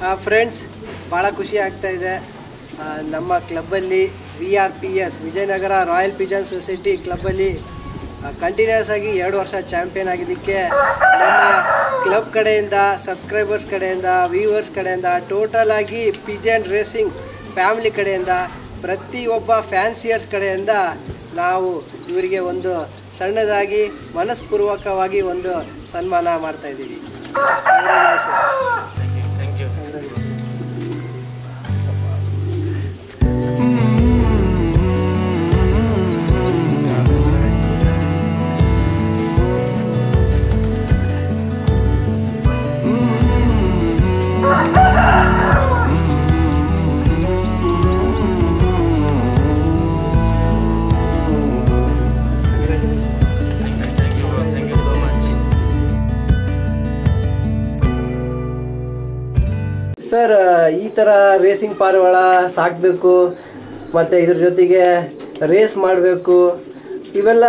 Friends ಭಾಳ ಖುಷಿ ಆಗ್ತಾ ಇದೆ ಆ, ನಮ್ಮ ಕ್ಲಬ್ಬಲ್ಲಿ V R P S Vijayanagara royal pigeon society ಕ್ಲಬ್ಬಲ್ಲಿ ಕಂಟಿನ್ಯೂಸ್ ಆಗಿ ಎರಡು ವರ್ಷ ಚಾಂಪಿಯನ್ ಆಗಿದ್ದಕ್ಕೆ ನಮ್ಮ ಕ್ಲಬ್ ಕಡೆಯಿಂದ ಸಬ್ಸ್ಕ್ರೈಬರ್ಸ್ ಕಡೆಯಿಂದ ವ್ಯೂವರ್ಸ್ ಕಡೆಯಿಂದ ಟೋಟಲ್ ಆಗಿ ಪಿಜನ್ ರೇಸಿಂಗ್ ಫ್ಯಾಮಿಲಿ ಕಡೆಯಿಂದ ಪ್ರತಿಯೊಬ್ಬ ಫ್ಯಾನ್ಸಿಯರ್ಸ್ ಕಡೆಯಿಂದ ನಾವು ಇವರಿಗೆ ಒಂದು ಸಣ್ಣದಾಗಿ ಮನಸ್ಪೂರ್ವಕವಾಗಿ ಒಂದು ಸನ್ಮಾನ ಮಾಡ್ತಾ ಇದ್ದೀವಿ ಸರ್ ಈ ಥರ ರೇಸಿಂಗ್ ಪಾರಿವಾಳ ಸಾಕಬೇಕು ಮತ್ತು ಇದ್ರ ಜೊತೆಗೆ ರೇಸ್ ಮಾಡಬೇಕು ಇವೆಲ್ಲ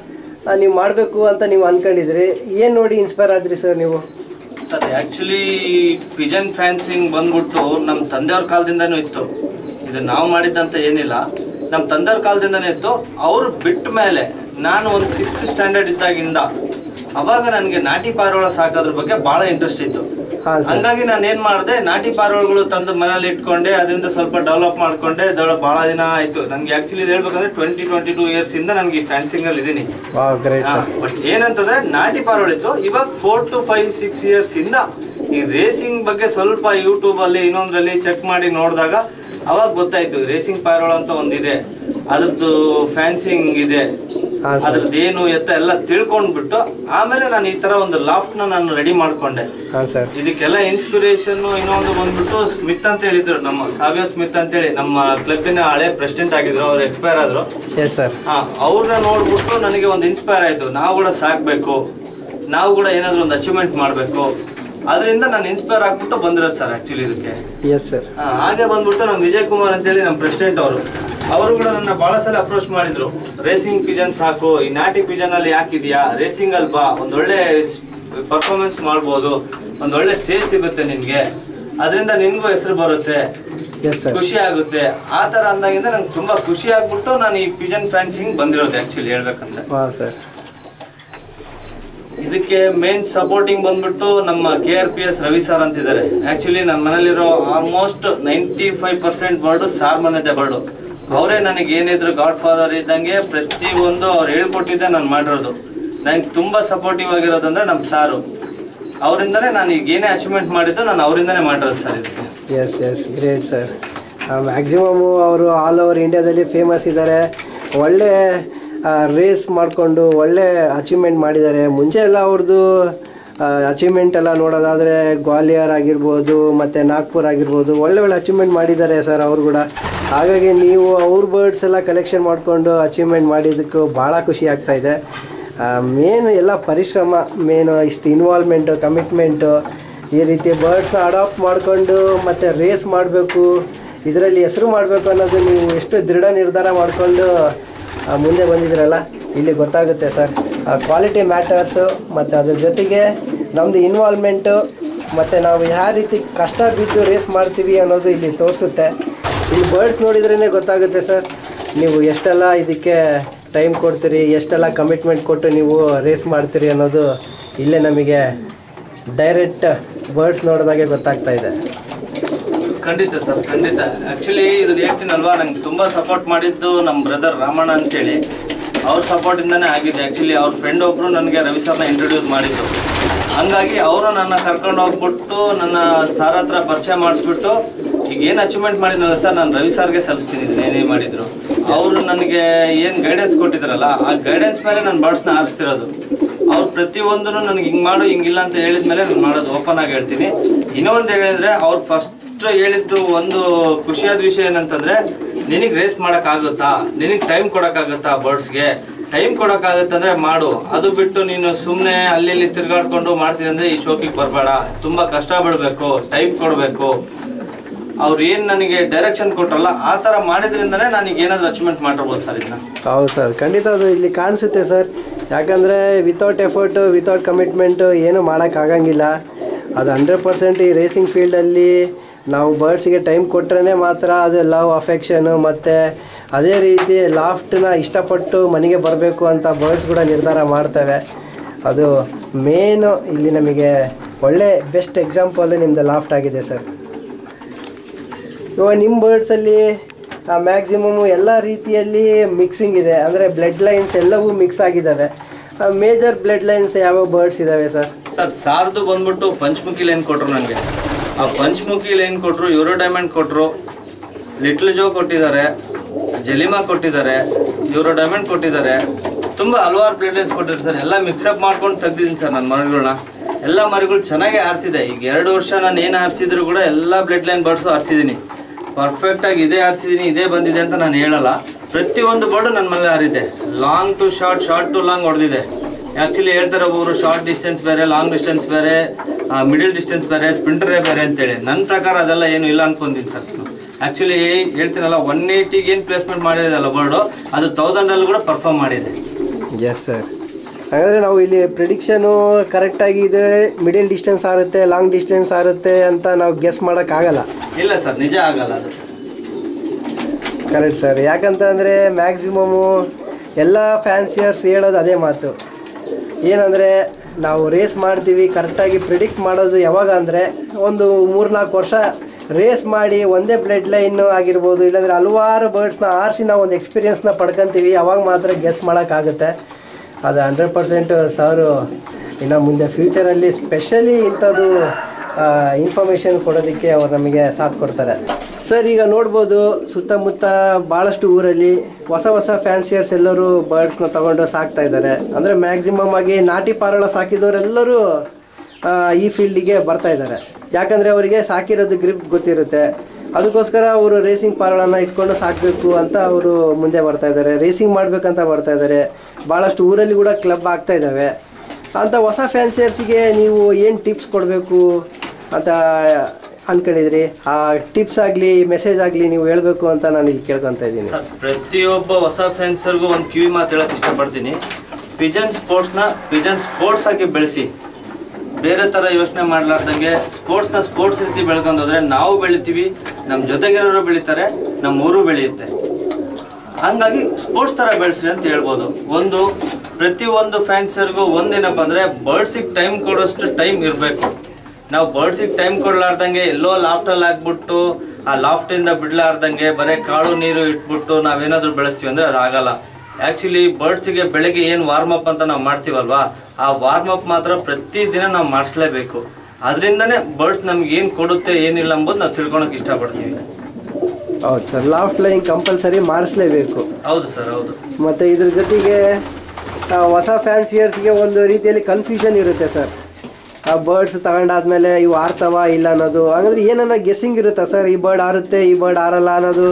ನೀವು ಮಾಡಬೇಕು ಅಂತ ನೀವು ಅಂದ್ಕೊಂಡಿದ್ರಿ ಏನು ನೋಡಿ ಇನ್ಸ್ಪೈರ್ ಆದ್ರಿ ಸರ್ ನೀವು ಸರ್ ಆ್ಯಕ್ಚುಲಿ ಪಿಜನ್ ಫ್ಯಾನ್ಸಿಂಗ್ ಬಂದ್ಬಿಟ್ಟು ನಮ್ಮ ತಂದೆಯವ್ರ ಕಾಲದಿಂದನೂ ಇತ್ತು ಇದು ನಾವು ಮಾಡಿದ್ದಂತ ಏನಿಲ್ಲ ನಮ್ಮ ತಂದೆಯವ್ರ ಕಾಲದಿಂದನೇ ಇತ್ತು ಅವ್ರು ಬಿಟ್ಟ ಮೇಲೆ ನಾನು ಒಂದು ಸಿಕ್ಸ್ತ್ ಸ್ಟ್ಯಾಂಡರ್ಡ್ ಇದ್ದಾಗಿಂದ ಅವಾಗ ನನಗೆ ನಾಟಿ ಪಾರಿವಾಳ ಸಾಕೋದ್ರ ಬಗ್ಗೆ ಭಾಳ ಇಂಟ್ರೆಸ್ಟ್ ಇತ್ತು ಹಾಂ ಸರ್ ಹಂಗಾಗಿ ನಾನು ಏನ್ ಮಾಡಿದೆ ನಾಟಿ ಪಾರಿವಾಳಗಳು ತಂದು ಮನೇಲಿ ಇಟ್ಕೊಂಡೆ ಅದರಿಂದ ಸ್ವಲ್ಪ ಡೆವಲಪ್ ಮಾಡ್ಕೊಂಡೆ ಡೆವಲಪ್ ಭಾಳ ದಿನ ಆಯ್ತು ನನಗೆ ಆಕ್ಚುಲಿ ಇದು ಹೇಳ್ಬೇಕಂದ್ರೆ ಟ್ವೆಂಟಿ ಟ್ವೆಂಟಿ ಟೂ ಇಯರ್ಸ್ ಇಂದ ನನಗೆ ಈ ಫ್ಯಾನ್ಸಿಂಗ್ ಅಲ್ಲಿ ಇದೀನಿ ವಾವ್ ಗ್ರೇಟ್ ಸರ್ ಬಟ್ ಏನಂತಂದ್ರೆ ನಾಟಿ ಪಾರಿವಾಳ ಇತ್ತು ಇವಾಗ four to five six years ಇಂದ ಈ ರೇಸಿಂಗ್ ಬಗ್ಗೆ ಸ್ವಲ್ಪ ಯೂಟ್ಯೂಬ್ ಅಲ್ಲಿ ಇನ್ನೊಂದ್ರಲ್ಲಿ ಚೆಕ್ ಮಾಡಿ ನೋಡಿದಾಗ ಅವಾಗ ಗೊತ್ತಾಯ್ತು ರೇಸಿಂಗ್ ಪಾರಿವಾಳ ಅಂತ ಒಂದಿದೆ ಅದ್ರದ್ದು ಫ್ಯಾನ್ಸಿಂಗ್ ಇದೆ ಹಾಂ ಸರ್ ಅದ್ರದ್ದು ಏನು ಎತ್ತ ಎಲ್ಲ ತಿಳ್ಕೊಂಡ್ಬಿಟ್ಟು ಆಮೇಲೆ ನಾನು ಈ ತರ ಒಂದು ಲಾಫ್ಟ್ ನ ನಾನು ರೆಡಿ ಮಾಡ್ಕೊಂಡೆ ಹಾಂ ಸರ್ ಇದಕ್ಕೆಲ್ಲ ಇನ್ಸ್ಪಿರೇಷನ್ ಇನ್ನೊಂದು ಬಂದ್ಬಿಟ್ಟು ಸ್ಮಿತ್ ಅಂತ ಹೇಳಿದ್ರು ನಮ್ಮ ಸಾವ್ಯ ಸ್ಮಿತ್ ಅಂತೇಳಿ ನಮ್ಮ ಕ್ಲಬ್ಬಿನ ಹಳೆ ಪ್ರೆಸಿಡೆಂಟ್ ಆಗಿದ್ರು ಅವ್ರು ಎಕ್ಸ್ಪೈರ್ ಆದ್ರು ಎಸ್ ಸರ್ ಹಾ ಅವ್ರನ್ನ ನೋಡ್ಬಿಟ್ಟು ನನಗೆ ಒಂದು ಇನ್ಸ್ಪೈರ್ ಆಯ್ತು ನಾವು ಕೂಡ ಸಾಕ್ಬೇಕು ನಾವು ಕೂಡ ಏನಾದ್ರು ಒಂದು ಅಚೀವ್ಮೆಂಟ್ ಮಾಡಬೇಕು ಅದರಿಂದ ನಾನು ಇನ್ಸ್ಪೈರ್ ಆಗ್ಬಿಟ್ಟು ಬಂದಿರೋದು ಸರ್ ಆಕ್ಚುಲಿ ಇದಕ್ಕೆ ಎಸ್ ಸರ್ ಹಾ, ಹಾಗೆ ಬಂದ್ಬಿಟ್ಟು ನಮ್ಮ ವಿಜಯ್ ಕುಮಾರ್ ಅಂತೇಳಿ ನಮ್ಮ ಪ್ರೆಸಿಡೆಂಟ್ ಅವರು ಅವರು ಕೂಡ ನನ್ನ ಬಹಳ ಸಲ ಅಪ್ರೋಚ್ ಮಾಡಿದ್ರು ರೇಸಿಂಗ್ ಪಿಜನ್ ಸಾಕು ಈ ನಾಟಿ ಪಿಜನ್ ಅಲ್ಲಿ ಯಾಕಿದ್ಯಾ ರೇಸಿಂಗ್ ಅಲ್ಲಿ ಬಾ ಒಂದೊಳ್ಳೆ ಪರ್ಫಾರ್ಮೆನ್ಸ್ ಮಾಡ್ಬೋದು ಒಂದೊಳ್ಳೆ ಸ್ಟೇಜ್ ಸಿಗುತ್ತೆ ನಿನ್ಗೆ ಅದರಿಂದ ನಿನ್ಗೂ ಹೆಸರು ಬರುತ್ತೆ ಎಸ್ ಸರ್ ಖುಷಿ ಆಗುತ್ತೆ ಆ ತರ ಅಂದಾಗಿಂದ ನಂಗೆ ತುಂಬಾ ಖುಷಿ ಆಗ್ಬಿಟ್ಟು ನಾನು ಈ ಪಿಜನ್ ಫ್ಯಾನ್ಸಿಂಗ್ ಬಂದಿರೋದು ಆಕ್ಚುಲಿ ಹೇಳ್ಬೇಕಂದ್ರೆ ವಾವ್ ಸರ್ ಇದಕ್ಕೆ ಮೇನ್ ಸಪೋರ್ಟಿಂಗ್ ಬಂದ್ಬಿಟ್ಟು ನಮ್ಮ K R P S Ravi sir ಅಂತಿದ್ದಾರೆ ಆಕ್ಚುಲಿ ನನ್ನ ಮನೇಲಿರೋ almost ninety five percent bird sir ಮನೆದೆ ಬರ್ಡು ಅವರೇ ನನಗೆ ಏನಿದ್ರು ಗಾಡ್ ಫಾದರ್ ಇದ್ದಂಗೆ ಪ್ರತಿ ಒಂದು ಅವ್ರು ಹೇಳ್ಕೊಟ್ಟಿದ್ದೆ ನಾನು ಮಾಡಿರೋದು ನನಗೆ ತುಂಬಾ ಸಪೋರ್ಟಿವ್ ಆಗಿರೋದಂದ್ರೆ ನಮ್ಮ ಸಾರು ಅವರಿಂದನೇ ನಾನು ಈಗ ಏನೇ ಅಚೀವ್ಮೆಂಟ್ ಮಾಡಿದ್ದು ನಾನು ಅವರಿಂದನೇ ಮಾಡಿರೋದು ಸರ್ ಇದಕ್ಕೆ yes yes great sir maximum ಅವರು ಆಲ್ ಓವರ್ ಇಂಡಿಯಾದಲ್ಲಿ ಫೇಮಸ್ ಇದ್ದಾರೆ ಒಳ್ಳೆ ರೇಸ್ ಮಾಡಿಕೊಂಡು ಒಳ್ಳೆ ಅಚೀವ್ಮೆಂಟ್ ಮಾಡಿದ್ದಾರೆ ಮುಂಚೆ ಎಲ್ಲ ಅವ್ರದ್ದು ಅಚೀವ್ಮೆಂಟ್ ಎಲ್ಲ ನೋಡೋದಾದರೆ ಗ್ವಾಲಿಯರ್ ಆಗಿರ್ಬೋದು ಮತ್ತು ನಾಗ್ಪುರ್ ಆಗಿರ್ಬೋದು ಒಳ್ಳೆ ಒಳ್ಳೆ ಅಚೀವ್ಮೆಂಟ್ ಮಾಡಿದ್ದಾರೆ ಸರ್ ಅವರು ಕೂಡ ಹಾಗಾಗಿ ನೀವು ಅವ್ರ ಬರ್ಡ್ಸ್ ಎಲ್ಲ ಕಲೆಕ್ಷನ್ ಮಾಡಿಕೊಂಡು ಅಚೀವ್ಮೆಂಟ್ ಮಾಡಿದ್ದಕ್ಕೂ ಭಾಳ ಖುಷಿ ಆಗ್ತಾ ಇದೆ ಮೇನ್ ಎಲ್ಲ ಪರಿಶ್ರಮ ಮೇನು ಇಷ್ಟು ಇನ್ವಾಲ್ವ್ಮೆಂಟು ಕಮಿಟ್ಮೆಂಟು ಈ ರೀತಿ ಬರ್ಡ್ಸ್ನ ಅಡಾಪ್ಟ್ ಮಾಡಿಕೊಂಡು ಮತ್ತು ರೇಸ್ ಮಾಡಬೇಕು ಇದರಲ್ಲಿ ಹೆಸರು ಮಾಡಬೇಕು ಅನ್ನೋದು ನೀವು ಎಷ್ಟು ದೃಢ ನಿರ್ಧಾರ ಮಾಡಿಕೊಂಡು ಮುಂದೆ ಬಂದಿದ್ದೀರಲ್ಲ ಇಲ್ಲಿ ಗೊತ್ತಾಗುತ್ತೆ ಸರ್ ಕ್ವಾಲಿಟಿ ಮ್ಯಾಟರ್ಸು ಮತ್ತು ಅದ್ರ ಜೊತೆಗೆ ನಮ್ಮದು ಇನ್ವಾಲ್ವ್ಮೆಂಟು ಮತ್ತು ನಾವು ಯಾವ ರೀತಿ ಕಷ್ಟ ಬಿದ್ದು ರೇಸ್ ಮಾಡ್ತೀವಿ ಅನ್ನೋದು ಇಲ್ಲಿ ತೋರಿಸುತ್ತೆ ಇಲ್ಲಿ ಬರ್ಡ್ಸ್ ನೋಡಿದ್ರೇ ಗೊತ್ತಾಗುತ್ತೆ ಸರ್ ನೀವು ಎಷ್ಟೆಲ್ಲ ಇದಕ್ಕೆ ಟೈಮ್ ಕೊಡ್ತೀರಿ ಎಷ್ಟೆಲ್ಲ ಕಮಿಟ್ಮೆಂಟ್ ಕೊಟ್ಟು ನೀವು ರೇಸ್ ಮಾಡ್ತೀರಿ ಅನ್ನೋದು ಇಲ್ಲೇ ನಮಗೆ ಡೈರೆಕ್ಟ್ ಬರ್ಡ್ಸ್ ನೋಡಿದಾಗೆ ಗೊತ್ತಾಗ್ತಾ ಇದೆ ಖಂಡಿತ ಸರ್ ಖಂಡಿತ ಆಕ್ಚುಲಿ ಇದು ಹೇಳ್ತೀನಲ್ವಾ ನಂಗೆ ತುಂಬಾ ಸಪೋರ್ಟ್ ಮಾಡಿದ್ದು ನಮ್ಮ ಬ್ರದರ್ ರಾಮಣ್ಣ ಅಂತೇಳಿ ಅವ್ರ ಸಪೋರ್ಟ್ ಇಂದಾನೆ ಆಗಿದೆ ಆಕ್ಚುಲಿ ಅವ್ರ ಫ್ರೆಂಡ್ ಒಬ್ರು ನನಗೆ ರವಿ ಸರ್ನ ಇಂಟ್ರೊಡ್ಯೂಸ್ ಮಾಡಿದ್ದು ಹಂಗಾಗಿ ಅವರು ನನ್ನ ಕರ್ಕೊಂಡು ಹೋಗ್ಬಿಟ್ಟು ನನ್ನ ಸಾರ್ ಹತ್ರ ಪರಿಚಯ ಮಾಡಿಸ್ಬಿಟ್ಟು ಈಗ ಏನು ಅಚೀವ್ಮೆಂಟ್ ಮಾಡಿದ್ನಲ್ಲ ಸರ್ ನಾನು ರವಿ ಸರ್ಗೆ ಸಲ್ಲಿಸ್ತೀನಿ ಇದನ್ನ ಏನೇ ಮಾಡಿದ್ರು ಅವರು ನನಗೆ ಏನು ಗೈಡೆನ್ಸ್ ಕೊಟ್ಟಿದ್ರಲ್ಲ ಆ ಗೈಡೆನ್ಸ್ ಮೇಲೆ ನಾನು ಬರ್ಡ್ಸ್ನ ಆರಿಸ್ತಿರೋದು ಅವ್ರು ಪ್ರತಿಯೊಂದನ್ನು ನನಗೆ ಹಿಂಗೆ ಮಾಡು ಹಿಂಗಿಲ್ಲ ಅಂತ ಹೇಳಿದ್ಮೇಲೆ ನಾನು ಮಾಡೋದು ಓಪನ್ ಆಗಿ ಹೇಳ್ತೀನಿ ಇನ್ನೊಂದು ಹೇಳಿದ್ರೆ ಅವ್ರು ಫಸ್ಟ್ ಹೇಳಿದ್ದು ಒಂದು ಖುಷಿಯಾದ ವಿಷಯ ಏನಂತಂದ್ರೆ ನಿನಗೆ ರೇಸ್ ಮಾಡೋಕ್ಕಾಗುತ್ತಾ ನಿನಗೆ ಟೈಮ್ ಕೊಡೋಕ್ಕಾಗುತ್ತಾ ಬರ್ಡ್ಸ್ಗೆ ಟೈಮ್ ಕೊಡೋಕ್ಕಾಗುತ್ತಂದ್ರೆ ಮಾಡು ಅದು ಬಿಟ್ಟು ನೀನು ಸುಮ್ಮನೆ ಅಲ್ಲಿ ಇಲ್ಲಿ ತಿರ್ಗಾಡ್ಕೊಂಡು ಮಾಡ್ತೀನಿ ಅಂದ್ರೆ ಈ ಶೋಕಿಗೆ ಬರಬೇಡ ತುಂಬಾ ಕಷ್ಟ ಬಿಡಬೇಕು ಟೈಮ್ ಕೊಡಬೇಕು ಅವ್ರು ಏನು ನನಗೆ ಡೈರೆಕ್ಷನ್ ಕೊಟ್ರಲ್ಲ ಆ ಥರ ಮಾಡಿದ್ರಿಂದನೇ ನನಗೆ ಏನಾದರೂ ಅಚೀವ್ಮೆಂಟ್ ಮಾಡಿರ್ಬೋದು ಸರ್ ಇದನ್ನ ಹೌದು ಸರ್ ಖಂಡಿತ ಅದು ಇಲ್ಲಿ ಕಾಣಿಸುತ್ತೆ ಸರ್ ಯಾಕಂದರೆ ವಿತೌಟ್ ಎಫರ್ಟು ವಿತೌಟ್ ಕಮಿಟ್ಮೆಂಟು ಏನೂ ಮಾಡೋಕ್ಕಾಗಂಗಿಲ್ಲ ಅದು ಹಂಡ್ರೆಡ್ ಪರ್ಸೆಂಟ್ ಈ ರೇಸಿಂಗ್ ಫೀಲ್ಡಲ್ಲಿ ನಾವು ಬರ್ಡ್ಸ್ಗೆ ಟೈಮ್ ಕೊಟ್ರೇ ಮಾತ್ರ ಅದು ಲವ್ ಅಫೆಕ್ಷನು ಮತ್ತು ಅದೇ ರೀತಿ ಲಾಫ್ಟನ್ನ ಇಷ್ಟಪಟ್ಟು ಮನೆಗೆ ಬರಬೇಕು ಅಂತ ಬರ್ಡ್ಸ್ ಕೂಡ ನಿರ್ಧಾರ ಮಾಡ್ತವೆ ಅದು ಮೇನು ಇಲ್ಲಿ ನಮಗೆ ಒಳ್ಳೆ ಬೆಸ್ಟ್ ಎಕ್ಸಾಂಪಲ್ ನಿಮ್ಮದು ಲಾಫ್ಟ್ ಆಗಿದೆ ಸರ್ ಇವಾಗ ನಿಮ್ಮ ಬರ್ಡ್ಸಲ್ಲಿ ಮ್ಯಾಕ್ಸಿಮಮ್ ಎಲ್ಲ ರೀತಿಯಲ್ಲಿ ಮಿಕ್ಸಿಂಗ್ ಇದೆ ಅಂದರೆ ಬ್ಲಡ್ ಲೈನ್ಸ್ ಎಲ್ಲವೂ ಮಿಕ್ಸ್ ಆಗಿದ್ದಾವೆ ಮೇಜರ್ ಬ್ಲಡ್ ಲೈನ್ಸ್ ಯಾವ ಬರ್ಡ್ಸ್ ಇದ್ದಾವೆ ಸರ್ ಸರ್ ಸಾರ್ದು ಬಂದ್ಬಿಟ್ಟು ಪಂಚಮುಖಿ ಲೈನ್ ಕೊಟ್ರು ನನಗೆ ಆ ಪಂಚಮುಖಿ ಲೈನ್ ಕೊಟ್ಟರು ಯೂರೋ ಡೈಮಂಡ್ ಕೊಟ್ಟರು ಲಿಟ್ಲ್ ಜೋ ಕೊಟ್ಟಿದ್ದಾರೆ ಜಲಿಮಾ ಕೊಟ್ಟಿದ್ದಾರೆ ಯೂರೋ ಡೈಮಂಡ್ ಕೊಟ್ಟಿದ್ದಾರೆ ತುಂಬ ಹಲವಾರು ಬ್ಲಡ್ ಲೈನ್ಸ್ ಕೊಟ್ಟಿದ್ದಾರೆ ಸರ್ ಎಲ್ಲ ಮಿಕ್ಸಪ್ ಮಾಡ್ಕೊಂಡು ತೆಗ್ದಿದ್ದೀನಿ ಸರ್ ನನ್ನ ಮರಿಗಳನ್ನ ಎಲ್ಲ ಮರಿಗಳು ಚೆನ್ನಾಗಿ ಆರ್ತಿದೆ ಈಗ ಎರಡು ವರ್ಷ ನಾನು ಏನು ಆರಿಸಿದ್ರು ಕೂಡ ಎಲ್ಲ ಬ್ಲಡ್ ಲೈನ್ ಬರ್ಡ್ಸು ಆರಿಸಿದ್ದೀನಿ ಪರ್ಫೆಕ್ಟಾಗಿ ಇದೇ ಆರಿಸಿದ್ದೀನಿ ಇದೇ ಬಂದಿದೆ ಅಂತ ನಾನು ಹೇಳಲ್ಲ ಪ್ರತಿಯೊಂದು ಬರ್ಡು ನನ್ನ ಮೇಲೆ ಹಾರಿದೆ long to short short to long ಹೊಡೆದಿದೆ ಆ್ಯಕ್ಚುಲಿ ಹೇಳ್ತಾರೆ ಒಬ್ಬರು ಶಾರ್ಟ್ ಡಿಸ್ಟೆನ್ಸ್ ಬೇರೆ ಲಾಂಗ್ ಡಿಸ್ಟೆನ್ಸ್ ಬೇರೆ ಮಿಡಲ್ ಡಿಸ್ಟೆನ್ಸ್ ಬೇರೆ ಸ್ಪ್ರಿಂಟರೇ ಬೇರೆ ಅಂತೇಳಿ ನನ್ನ ಪ್ರಕಾರ ಅದೆಲ್ಲ ಏನು ಇಲ್ಲ ಅನ್ಕೊಂತೀನಿ ಸರ್ ಆ್ಯಕ್ಚುಲಿ ಹೇಳ್ತೀನಲ್ಲ ಒನ್ ಏಯ್ಟಿಗೆ ಏನು ಪ್ಲೇಸ್ಮೆಂಟ್ ಮಾಡಿರೋದಲ್ಲ ಬರ್ಡು ಅದು ತೌಸಂಡಲ್ಲಿ ಕೂಡ ಪರ್ಫಾರ್ಮ್ ಮಾಡಿದೆ ಎಸ್ ಸರ್ ಹಾಗಾದರೆ ನಾವು ಇಲ್ಲಿ ಪ್ರಿಡಿಕ್ಷನು ಕರೆಕ್ಟಾಗಿ ಇದೆ ಮಿಡಿಲ್ ಡಿಸ್ಟೆನ್ಸ್ ಆರುತ್ತೆ ಲಾಂಗ್ ಡಿಸ್ಟೆನ್ಸ್ ಆರುತ್ತೆ ಅಂತ ನಾವು ಗೆಸ್ ಮಾಡೋಕ್ಕಾಗಲ್ಲ ಇಲ್ಲ ಸರ್ ನಿಜ ಆಗಲ್ಲ ಅದು ಕರೆಕ್ಟ್ ಸರ್ ಯಾಕಂತಂದರೆ ಮ್ಯಾಕ್ಸಿಮಮ್ಮು ಎಲ್ಲ ಫ್ಯಾನ್ಸಿಯರ್ಸ್ ಹೇಳೋದು ಅದೇ ಮಾತು ಏನಂದರೆ ನಾವು ರೇಸ್ ಮಾಡ್ತೀವಿ ಕರೆಕ್ಟಾಗಿ ಪ್ರಿಡಿಕ್ಟ್ ಮಾಡೋದು ಯಾವಾಗ ಅಂದರೆ ಒಂದು ಮೂರ್ನಾಲ್ಕು ವರ್ಷ ರೇಸ್ ಮಾಡಿ ಒಂದೇ ಬ್ಲಡ್ ಲೈನು ಆಗಿರ್ಬೋದು ಇಲ್ಲಾಂದರೆ ಹಲವಾರು ಬರ್ಡ್ಸ್ನ ಆರಿಸಿ ನಾವು ಒಂದು ಎಕ್ಸ್ಪೀರಿಯನ್ಸ್ನ ಪಡ್ಕೊತೀವಿ ಅವಾಗ ಮಾತ್ರ ಗೆಸ್ ಮಾಡೋಕ್ಕಾಗುತ್ತೆ ಅದು ಹಂಡ್ರೆಡ್ ಪರ್ಸೆಂಟ್ ಸಾರು ಇನ್ನು ಮುಂದೆ ಫ್ಯೂಚರಲ್ಲಿ ಸ್ಪೆಷಲಿ ಇಂಥದ್ದು ಇನ್ಫಾರ್ಮೇಷನ್ ಕೊಡೋದಕ್ಕೆ ಅವ್ರು ನಮಗೆ ಸಾಥ್ ಕೊಡ್ತಾರೆ ಸರ್ ಈಗ ನೋಡ್ಬೋದು ಸುತ್ತಮುತ್ತ ಭಾಳಷ್ಟು ಊರಲ್ಲಿ ಹೊಸ ಹೊಸ ಫ್ಯಾನ್ಸಿಯರ್ಸ್ ಎಲ್ಲರೂ ಬರ್ಡ್ಸ್ನ ತಗೊಂಡು ಸಾಕ್ತಾ ಇದ್ದಾರೆ ಅಂದರೆ ಮ್ಯಾಕ್ಸಿಮಮ್ ಆಗಿ ನಾಟಿ ಪಾರಳ ಸಾಕಿದವರೆಲ್ಲರೂ ಆ, ಈ ಫೀಲ್ಡಿಗೆ ಬರ್ತಾ ಇದ್ದಾರೆ ಯಾಕಂದರೆ ಅವರಿಗೆ ಸಾಕಿರೋದು ಗ್ರಿಪ್ ಗೊತ್ತಿರುತ್ತೆ ಅದಕ್ಕೋಸ್ಕರ ಅವರು ರೇಸಿಂಗ್ ಪಾರಳನ್ನು ಇಟ್ಕೊಂಡು ಸಾಕಬೇಕು ಅಂತ ಅವರು ಮುಂದೆ ಬರ್ತಾ ಇದ್ದಾರೆ ರೇಸಿಂಗ್ ಮಾಡಬೇಕಂತ ಬರ್ತಾ ಇದ್ದಾರೆ ಭಾಳಷ್ಟು ಊರಲ್ಲಿ ಕೂಡ ಕ್ಲಬ್ ಆಗ್ತಾ ಇದ್ದಾವೆ ಅಂತ ಹೊಸ ಫ್ಯಾನ್ಸಿಯರ್ಸಿಗೆ ನೀವು ಏನು ಟಿಪ್ಸ್ ಕೊಡಬೇಕು ಅಂತ ಅನ್ಕೊಂಡಿದ್ರಿ ಆ ಟಿಪ್ಸ್ ಆಗಲಿ ಮೆಸೇಜ್ ಆಗಲಿ ನೀವು ಹೇಳಬೇಕು ಅಂತ ನಾನು ಇಲ್ಲಿ ಕೇಳ್ಕೊತಾ ಇದ್ದೀನಿ ಸರ್ ಪ್ರತಿಯೊಬ್ಬ ಹೊಸ ಫ್ಯಾನ್ಸರ್ಗೂ ಒಂದು ಕಿವಿ ಮಾತು ಹೇಳಕ್ ಇಷ್ಟಪಡ್ತೀನಿ ಪಿಜನ್ ಸ್ಪೋರ್ಟ್ಸ್ನ ಪಿಜನ್ ಸ್ಪೋರ್ಟ್ಸ್ ಆಗಿ ಬೆಳೆಸಿ ಬೇರೆ ಥರ ಯೋಚನೆ ಮಾಡ್ಲಾರ್ದಂಗೆ ಸ್ಪೋರ್ಟ್ಸ್ನ ಸ್ಪೋರ್ಟ್ಸ್ ರೀತಿ ಬೆಳ್ಕೊಂಡೋದ್ರೆ ನಾವು ಬೆಳಿತೀವಿ ನಮ್ಮ ಜೊತೆಗಿರೋರು ಬೆಳಿತಾರೆ ನಮ್ಮ ಊರು ಬೆಳೆಯುತ್ತೆ ಹಂಗಾಗಿ ಸ್ಪೋರ್ಟ್ಸ್ ಥರ ಬೆಳೆಸ್ರಿ ಅಂತ ಹೇಳ್ಬೋದು ಒಂದು ಪ್ರತಿಯೊಂದು ಫ್ಯಾನ್ಸರ್ಗೂ ಒಂದೇನಪ್ಪ ಅಂದರೆ ಬರ್ಡ್ಸಿಗೆ ಟೈಮ್ ಕೊಡೋಷ್ಟು ಟೈಮ್ ಇರಬೇಕು ನಾವು ಬರ್ಡ್ಸಿಗೆ ಟೈಮ್ ಕೊಡ್ಲಾರ್ದಂಗೆ ಎಲ್ಲೋ ಲಾಫ್ಟಲ್ಲಿ ಹಾಕ್ಬಿಟ್ಟು ಆ ಲಾಫ್ಟಿಂದ ಬಿಡ್ಲಾರ್ದಂಗೆ ಬರೀ ಕಾಳು ನೀರು ಇಟ್ಬಿಟ್ಟು ನಾವೇನಾದರೂ ಬೆಳೆಸ್ತೀವಿ ಅಂದರೆ ಅದು ಆಗಲ್ಲ ಆ್ಯಕ್ಚುಲಿ ಬರ್ಡ್ಸಿಗೆ ಬೆಳಗ್ಗೆ ಏನು ವಾರ್ಮ್ ಅಪ್ ಅಂತ ನಾವು ಮಾಡ್ತೀವಲ್ವಾ ಆ ವಾರ್ಮ್ ಅಪ್ ಮಾತ್ರ ಪ್ರತಿದಿನ ನಾವು ಮಾಡಿಸ್ಲೇಬೇಕು ಅದರಿಂದನೇ ಬರ್ಡ್ಸ್ ನಮ್ಗೆ ಏನು ಕೊಡುತ್ತೆ ಏನಿಲ್ಲ ಅಂಬೋದು ನಾವು ತಿಳ್ಕೊಳಕ್ಕೆ ಇಷ್ಟಪಡ್ತೀವಿ ಹೌದು ಸರ್ ಲಾಫ್ಟ್ ಲೈನ್ ಕಂಪಲ್ಸರಿ ಮಾಡಿಸ್ಲೇಬೇಕು ಹೌದು ಸರ್ ಹೌದು ಮತ್ತು ಇದ್ರ ಜೊತೆಗೆ ಆ, ಹೊಸ ಫ್ಯಾನ್ಸಿಯರ್ಸ್ಗೆ ಒಂದು ರೀತಿಯಲ್ಲಿ ಕನ್ಫ್ಯೂಷನ್ ಇರುತ್ತೆ ಸರ್ ಆ ಬರ್ಡ್ಸ್ ತಗೊಂಡಾದ್ಮೇಲೆ ಇವು ಆರ್ತವ ಇಲ್ಲ ಅನ್ನೋದು ಹಾಗಾದ್ರೆ ಏನನ್ನ ಗೆಸ್ಸಿಂಗ್ ಇರುತ್ತಾ ಸರ್ ಈ ಬರ್ಡ್ ಆರುತ್ತೆ ಈ ಬರ್ಡ್ ಆರಲ್ಲ ಅನ್ನೋದು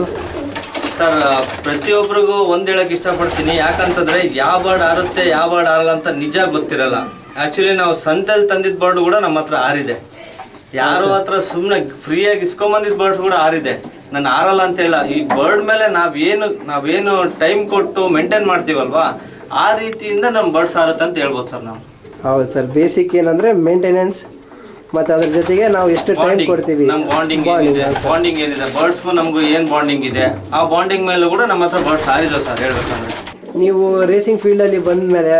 ಸರ್ ಪ್ರತಿಯೊಬ್ಬರಿಗೂ ಒಂದ್ ಹೇಳಕ್ ಇಷ್ಟಪಡ್ತೀನಿ ಯಾಕಂತಂದ್ರೆ ಯಾವ ಬರ್ಡ್ ಆರುತ್ತೆ ಯಾವ ಬರ್ಡ್ ಆರಲ್ಲ ಅಂತ ನಿಜ ಗೊತ್ತಿರಲ್ಲ ಆಕ್ಚುಲಿ ನಾವು ಸಂತೆಲ್ ತಂದಿದ್ದ ಬರ್ಡ್ ಕೂಡ ನಮ್ಮ ಹತ್ರ ಆರಿದೆ ಯಾರೋ ಹತ್ರ ಸುಮ್ಮನೆ ಫ್ರೀಯಾಗಿ ಇಸ್ಕೊಂಬಂದಿದ್ದ ಬರ್ಡ್ಸ್ ಕೂಡ ಆರಿದೆ ನಾನು ಆರಲ್ಲ ಅಂತ ಇಲ್ಲ ಈ ಬರ್ಡ್ ಮೇಲೆ ನಾವೇನು ನಾವೇನು ಟೈಮ್ ಕೊಟ್ಟು ಮೇಂಟೈನ್ ಮಾಡ್ತೀವಲ್ವಾ ಆ ರೀತಿಯಿಂದ ನಮ್ಮ ಬರ್ಡ್ಸ್ ಆರುತ್ತೆ ಅಂತ ಹೇಳ್ಬೋದು ಸರ್ ನಾವು ಹೌದು ಸರ್ ಬೇಸಿಕ್ ಏನಂದ್ರೆ ಮೇಂಟೆನೆನ್ಸ್ ಮತ್ತು ಅದ್ರ ಜೊತೆಗೆ ನಾವು ಎಷ್ಟು ಟೈಮ್ ಬಾಂಡಿಂಗ್ ಕೊಡ್ತೀವಿ ನಮ್ಮ ಬಾಂಡಿಂಗ್ Bonding, ಏನಿದೆ ಹೌದು sir. ಬಾಂಡಿಂಗ್ ಏನಿದೆ ಬರ್ಡ್ಸ್ಗೂ ನಮಗೂ ಏನು ಬಾಂಡಿಂಗ್ ಇದೆ ಆ ಬಾಂಡಿಂಗ್ ಮೇಲೂ ಕೂಡ ನಮ್ಮ ಹತ್ರ ಬರ್ಡ್ಸ್ ಆರಿದೆ ಸರ್ ಹೇಳ್ಬೇಕಂದ್ರೆ ನೀವು ರೇಸಿಂಗ್ ಫೀಲ್ಡಲ್ಲಿ ಬಂದ ಮೇಲೆ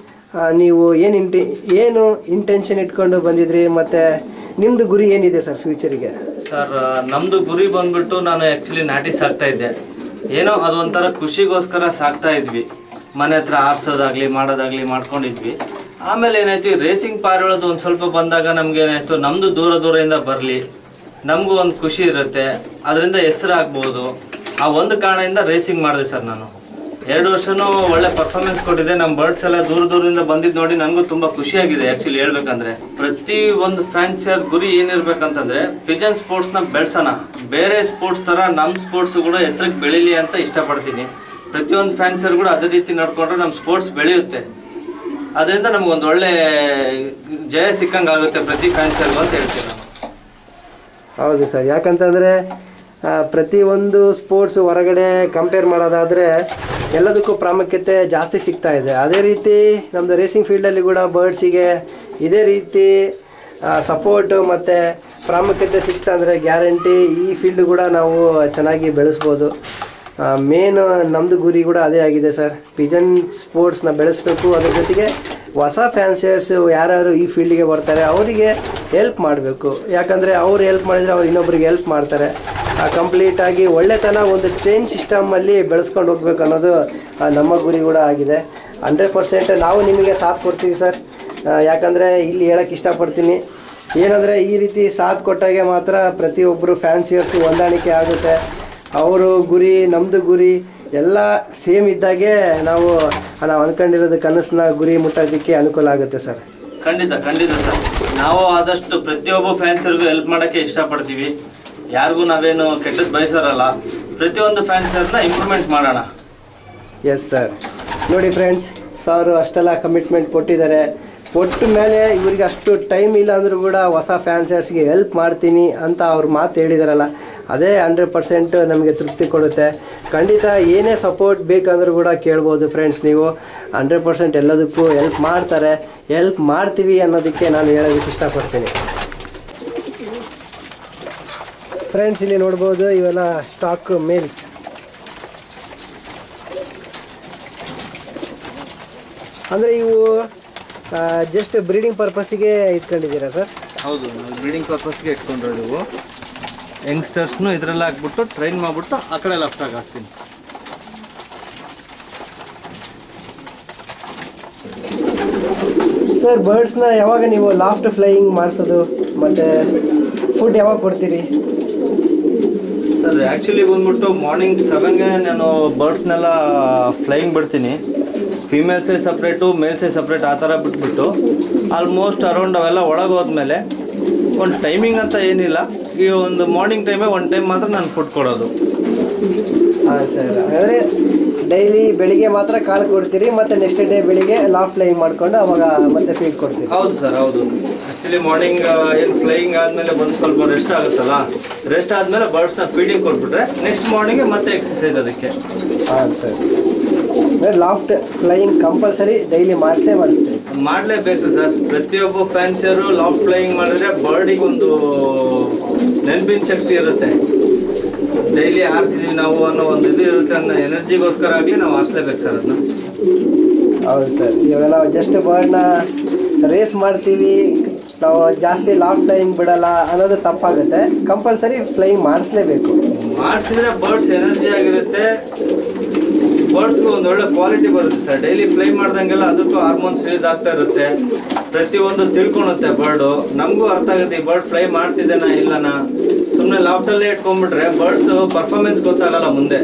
ನೀವು ಏನು ಇಂಟಿ ಏನು ಇಂಟೆನ್ಷನ್ ಇಟ್ಕೊಂಡು ಬಂದಿದ್ರಿ ಮತ್ತು ನಿಮ್ಮದು ಗುರಿ ಏನಿದೆ ಸರ್ ಫ್ಯೂಚರಿಗೆ ಸರ್ ನಮ್ದು ಗುರಿ ಬಂದ್ಬಿಟ್ಟು ನಾನು ಆ್ಯಕ್ಚುಲಿ ನಾಟಿ ಸಾಕ್ತಾ ಇದ್ದೆ ಏನೋ ಅದೊಂಥರ ಖುಷಿಗೋಸ್ಕರ ಸಾಕ್ತಾ ಇದ್ವಿ ಮನೆ ಹತ್ರ ಆರ್ಸೋದಾಗ್ಲಿ ಮಾಡೋದಾಗ್ಲಿ ಮಾಡ್ಕೊಂಡಿದ್ವಿ ಆಮೇಲೆ ಏನಾಯ್ತು ಈ ರೇಸಿಂಗ್ ಪಾರಿಳೋದು ಒಂದು ಸ್ವಲ್ಪ ಬಂದಾಗ ನಮ್ಗೆ ಏನಾಯ್ತು ನಮ್ದು ದೂರ ದೂರದಿಂದ ಬರಲಿ ನಮಗೂ ಒಂದು ಖುಷಿ ಇರುತ್ತೆ ಅದರಿಂದ ಹೆಸರಾಗ್ಬೋದು ಆ ಒಂದು ಕಾರಣದಿಂದ ರೇಸಿಂಗ್ ಮಾಡಿದೆ ಸರ್ ನಾನು ಎರಡು ವರ್ಷನೂ ಒಳ್ಳೆ ಪರ್ಫಾರ್ಮೆನ್ಸ್ ಕೊಟ್ಟಿದೆ ನಮ್ಮ ಬರ್ಡ್ಸ್ ಎಲ್ಲ ದೂರ ದೂರದಿಂದ ಬಂದಿದ್ದು ನೋಡಿ ನನಗೂ ತುಂಬಾ ಖುಷಿಯಾಗಿದೆ ಆಕ್ಚುಲಿ ಹೇಳ್ಬೇಕಂದ್ರೆ ಪ್ರತಿ ಒಂದು ಫ್ಯಾನ್ಸಿಯರ್ ಗುರಿ ಏನಿರ್ಬೇಕಂತಂದ್ರೆ ಪಿಜನ್ ಸ್ಪೋರ್ಟ್ಸ್ ನ ಬೆಳ್ಸೋಣ ಬೇರೆ ಸ್ಪೋರ್ಟ್ಸ್ ತರ ನಮ್ಮ ಸ್ಪೋರ್ಟ್ಸ್ ಕೂಡ ಎತ್ತರಕ್ಕೆ ಬೆಳಿಲಿ ಅಂತ ಇಷ್ಟಪಡ್ತೀನಿ ಪ್ರತಿಯೊಂದು ಫ್ಯಾನ್ಸಿಯರ್ ಕೂಡ ಅದೇ ರೀತಿ ನಡ್ಕೊಂಡ್ರೆ ನಮ್ಮ ಸ್ಪೋರ್ಟ್ಸ್ ಬೆಳೆಯುತ್ತೆ ಅದರಿಂದ ನಮ್ಗೊಂದು ಒಳ್ಳೆ ಜಯ ಸಿಕ್ಕಂಗೆ ಆಗುತ್ತೆ ಪ್ರತಿ ಫ್ಯಾನ್ಸಿಯರ್ಗೂ ಅಂತ ಹೇಳ್ತೀನಿ ನಾನು ಹೌದು ಸರ್ ಯಾಕಂತಂದರೆ ಪ್ರತಿಯೊಂದು ಸ್ಪೋರ್ಟ್ಸ್ ಹೊರಗಡೆ ಕಂಪೇರ್ ಮಾಡೋದಾದರೆ ಎಲ್ಲದಕ್ಕೂ ಪ್ರಾಮುಖ್ಯತೆ ಜಾಸ್ತಿ ಸಿಗ್ತಾ ಇದೆ ಅದೇ ರೀತಿ ನಮ್ಮದು ರೇಸಿಂಗ್ ಫೀಲ್ಡಲ್ಲಿ ಕೂಡ ಬರ್ಡ್ಸಿಗೆ ಇದೇ ರೀತಿ ಸಪೋರ್ಟು ಮತ್ತು ಪ್ರಾಮುಖ್ಯತೆ ಸಿಕ್ತಾ ಅಂದರೆ ಗ್ಯಾರಂಟಿ ಈ ಫೀಲ್ಡ್ ಕೂಡ ನಾವು ಚೆನ್ನಾಗಿ ಬೆಳೆಸ್ಬೋದು ಮೇನ್ ನಮ್ಮದು ಗುರಿ ಕೂಡ ಅದೇ ಆಗಿದೆ ಸರ್ ಪಿಜನ್ ಸ್ಪೋರ್ಟ್ಸ್ನ ಬೆಳೆಸಬೇಕು ಅದ್ರ ಜೊತೆಗೆ ಹೊಸ ಫ್ಯಾನ್ಸಿಯರ್ಸ್ ಯಾರ್ಯಾರು ಈ ಫೀಲ್ಡಿಗೆ ಬರ್ತಾರೆ ಅವರಿಗೆ ಹೆಲ್ಪ್ ಮಾಡಬೇಕು ಯಾಕಂದರೆ ಅವ್ರು ಹೆಲ್ಪ್ ಮಾಡಿದರೆ ಅವ್ರು ಇನ್ನೊಬ್ರಿಗೆ ಹೆಲ್ಪ್ ಮಾಡ್ತಾರೆ ಕಂಪ್ಲೀಟಾಗಿ ಒಳ್ಳೆತನ ಒಂದು ಚೈನ್ ಸಿಸ್ಟಮಲ್ಲಿ ಬೆಳೆಸ್ಕೊಂಡು ಹೋಗ್ಬೇಕು ಅನ್ನೋದು ಆ, ನಮ್ಮ ಗುರಿ ಕೂಡ ಆಗಿದೆ ಹಂಡ್ರೆಡ್ ಪರ್ಸೆಂಟ್ ನಾವು ನಿಮಗೆ ಸಾಥ್ ಕೊಡ್ತೀವಿ ಸರ್ ಯಾಕಂದರೆ ಇಲ್ಲಿ ಹೇಳಕ್ಕೆ ಇಷ್ಟಪಡ್ತೀನಿ ಏನಂದರೆ ಈ ರೀತಿ ಸಾಥ್ ಕೊಟ್ಟಾಗೆ ಮಾತ್ರ ಪ್ರತಿಯೊಬ್ಬರು ಫ್ಯಾನ್ಸಿಯರ್ಸು ಹೊಂದಾಣಿಕೆ ಆಗುತ್ತೆ ಅವರು ಗುರಿ ನಮ್ಮದು ಗುರಿ ಎಲ್ಲ ಸೇಮ್ ಇದ್ದಾಗೆ ನಾವು ನಾವು ಅಂದ್ಕೊಂಡಿರೋದು ಕನಸನ್ನ ಗುರಿ ಮುಟ್ಟೋದಕ್ಕೆ ಅನುಕೂಲ ಆಗುತ್ತೆ ಸರ್ ಖಂಡಿತ ಖಂಡಿತ ಸರ್ ನಾವು ಆದಷ್ಟು ಪ್ರತಿಯೊಬ್ಬ ಫ್ಯಾನ್ಸರ್ಗೂ ಹೆಲ್ಪ್ ಮಾಡೋಕ್ಕೆ ಇಷ್ಟಪಡ್ತೀವಿ ಯಾರಿಗೂ ನಾವೇನು ಕೆಟ್ಟದ್ದು ಬಯಸೋರಲ್ಲ ಪ್ರತಿಯೊಂದು ಫ್ಯಾನ್ಸರ್ನ ಇಂಪ್ರೂವ್ಮೆಂಟ್ ಮಾಡೋಣ ಎಸ್ ಸರ್ ನೋಡಿ ಫ್ರೆಂಡ್ಸ್ ಸಾರು ಅಷ್ಟೆಲ್ಲ ಕಮಿಟ್ಮೆಂಟ್ ಕೊಟ್ಟಿದ್ದಾರೆ ಕೊಟ್ಟ ಮೇಲೆ ಇವರಿಗೆ ಅಷ್ಟು ಟೈಮ್ ಇಲ್ಲ ಅಂದರೂ ಕೂಡ ಹೊಸ ಫ್ಯಾನ್ಸರ್ಸ್ಗೆ ಹೆಲ್ಪ್ ಮಾಡ್ತೀನಿ ಅಂತ ಅವ್ರು ಮಾತು ಹೇಳಿದಾರಲ್ಲ ಅದೇ ಹಂಡ್ರೆಡ್ ಪರ್ಸೆಂಟ್ ನಮಗೆ ತೃಪ್ತಿ ಕೊಡುತ್ತೆ ಖಂಡಿತ ಏನೇ ಸಪೋರ್ಟ್ ಬೇಕಂದ್ರೂ ಕೂಡ ಕೇಳ್ಬೋದು ಫ್ರೆಂಡ್ಸ್ ನೀವು ಹಂಡ್ರೆಡ್ ಪರ್ಸೆಂಟ್ ಎಲ್ಲದಕ್ಕೂ ಹೆಲ್ಪ್ ಮಾಡ್ತಾರೆ ಹೆಲ್ಪ್ ಮಾಡ್ತೀವಿ ಅನ್ನೋದಕ್ಕೆ ನಾನು ಹೇಳೋದಕ್ಕೆ ಇಷ್ಟಪಡ್ತೀನಿ ಫ್ರೆಂಡ್ಸ್ ಇಲ್ಲಿ ನೋಡ್ಬೋದು ಇವೆಲ್ಲ ಸ್ಟಾಕ್ ಮೇಲ್ಸ್ ಅಂದರೆ ಇವು ಜಸ್ಟ್ ಬ್ರೀಡಿಂಗ್ ಪರ್ಪಸ್ಸಿಗೆ ಇಟ್ಕೊಂಡಿದ್ದೀರಾ ಸರ್ ಹೌದು ನಾವು ಬ್ರೀಡಿಂಗ್ ಪರ್ಪಸ್ಗೆ ಇಟ್ಕೊಂಡಿರೋದು ಯಂಗ್ಸ್ಟರ್ಸ್ನು ಇದರಲ್ಲಿ ಹಾಕ್ಬಿಟ್ಟು ಟ್ರೈನ್ ಮಾಡಿಬಿಟ್ಟು ಆ ಕಡೆ ಲೆಫ್ಟಾಗಿ ಹಾಕ್ತೀನಿ ಸರ್ ಬರ್ಡ್ಸ್ನ ಯಾವಾಗ ನೀವು ಲಾಫ್ಟ್ ಫ್ಲೈಯಿಂಗ್ ಮಾಡಿಸೋದು ಮತ್ತು ಫುಡ್ ಯಾವಾಗ ಕೊಡ್ತೀರಿ ಸರ್ ಆ್ಯಕ್ಚುಲಿ ಬಂದ್ಬಿಟ್ಟು ಮಾರ್ನಿಂಗ್ ಸೆವೆನ್ಗೆ ನಾನು ಬರ್ಡ್ಸ್ನೆಲ್ಲ ಫ್ಲೈಯಿಂಗ್ ಬಿಡ್ತೀನಿ ಫೀಮೇಲ್ಸೇ ಸಪ್ರೇಟು ಮೇಲ್ಸೇ ಸಪ್ರೇಟ್ ಆ ಥರ ಬಿಟ್ಬಿಟ್ಟು ಆಲ್ಮೋಸ್ಟ್ ಅರೌಂಡ್ ಅವೆಲ್ಲ ಒಳಗೆ ಹೋದ್ಮೇಲೆ ಒಂದು ಟೈಮಿಂಗ್ ಅಂತ ಏನಿಲ್ಲ ಈ ಒಂದು ಮಾರ್ನಿಂಗ್ ಟೈಮೇ ಒಂದು ಟೈಮ್ ಮಾತ್ರ ನಾನು ಫುಡ್ ಕೊಡೋದು ಹಾಂ ಸರ್ ಹಾಗಾದರೆ ಡೈಲಿ ಬೆಳಿಗ್ಗೆ ಮಾತ್ರ ಕಾಳು ಕೊಡ್ತೀರಿ ಮತ್ತು ನೆಕ್ಸ್ಟ್ ಡೇ ಬೆಳಿಗ್ಗೆ ಲಾಫ್ಟ್ ಫ್ಲೈಯಿಂಗ್ ಮಾಡಿಕೊಂಡು ಅವಾಗ ಮತ್ತೆ ಫೀಡ್ ಕೊಡ್ತೀರಿ ಹೌದು ಸರ್ ಹೌದು ಆ್ಯಕ್ಚುಲಿ ಮಾರ್ನಿಂಗ್ ಏನು ಫ್ಲೈಯಿಂಗ್ ಆದಮೇಲೆ ಬಂದು ಸ್ವಲ್ಪ ರೆಸ್ಟ್ ಆಗುತ್ತಲ್ಲ ರೆಸ್ಟ್ ಆದಮೇಲೆ ಬರ್ಡ್ಸ್ನ ಫೀಡಿಂಗ್ ಕೊಟ್ಬಿಟ್ರೆ ನೆಕ್ಸ್ಟ್ ಮಾರ್ನಿಂಗ್ ಮತ್ತೆ ಎಕ್ಸಸೈಸ್ ಅದಕ್ಕೆ ಹಾಂ sir loft flying compulsory daily ಮಾಡಿಸೇ ಮಾಡಿಸ್ತೀರಿ ಮಾಡಲೇಬೇಕು ಸರ್ ಪ್ರತಿಯೊಬ್ಬ ಫ್ಯಾನ್ಸಿಯರು ಲಾಫ್ಟ್ ಫ್ಲೈಯಿಂಗ್ ಮಾಡಿದ್ರೆ ಬರ್ಡಿಗೆ ಒಂದು ನೆನಪಿನ ಶಕ್ತಿ ಇರುತ್ತೆ ಡೈಲಿ ಹಾರ್ತಿದೀವಿ ನಾವು ಅನ್ನೋ ಒಂದು ಇದು ಇರುತ್ತೆ ಅನ್ನೋ ಎನರ್ಜಿಗೋಸ್ಕರ ಆಗಲಿ ನಾವು ಹಾಕ್ಲೇಬೇಕು ಸರ್ ಅದನ್ನ ಹೌದು ಸರ್ ಇವಾಗ ನಾವು ಜಸ್ಟ್ ಬರ್ಡ್ನ ರೇಸ್ ಮಾಡ್ತೀವಿ ನಾವು ಜಾಸ್ತಿ ಲಾಫ್ಟ್ ಫ್ಲೈಯಿಂಗ್ ಬಿಡಲ್ಲ ಅನ್ನೋದು ತಪ್ಪಾಗುತ್ತೆ ಕಂಪಲ್ಸರಿ ಫ್ಲೈಯಿಂಗ್ ಮಾಡಿಸ್ಲೇಬೇಕು ಮಾಡಿಸಿದ್ರೆ ಬರ್ಡ್ಸ್ ಎನರ್ಜಿ ಆಗಿರುತ್ತೆ ಬರ್ಡ್ಸ್ಗೂ ಒಂದು ಒಳ್ಳೆ ಕ್ವಾಲಿಟಿ ಬರುತ್ತೆ ಸರ್ ಡೈಲಿ ಫ್ಲೈ ಮಾಡ್ದಂಗೆಲ್ಲ ಅದಕ್ಕೂ ಹಾರ್ಮೋನ್ಸ್ ರಿಲೀಸ್ ಆಗ್ತಾ ಇರುತ್ತೆ ಪ್ರತಿಯೊಂದು ತಿಳ್ಕೊಳುತ್ತೆ ಬರ್ಡು ನಮಗೂ ಅರ್ಥ ಆಗುತ್ತೆ ಈ ಬರ್ಡ್ ಫ್ಲೈ ಮಾಡ್ತಿದ್ದೇನಾ ಇಲ್ಲನಾ ಸುಮ್ಮನೆ ಲಾಫ್ಟಲ್ಲೇ ಇಟ್ಕೊಂಡ್ಬಿಟ್ರೆ ಬರ್ಡ್ಸ್ ಪರ್ಫಾರ್ಮೆನ್ಸ್ ಗೊತ್ತಾಗಲ್ಲ ಮುಂದೆ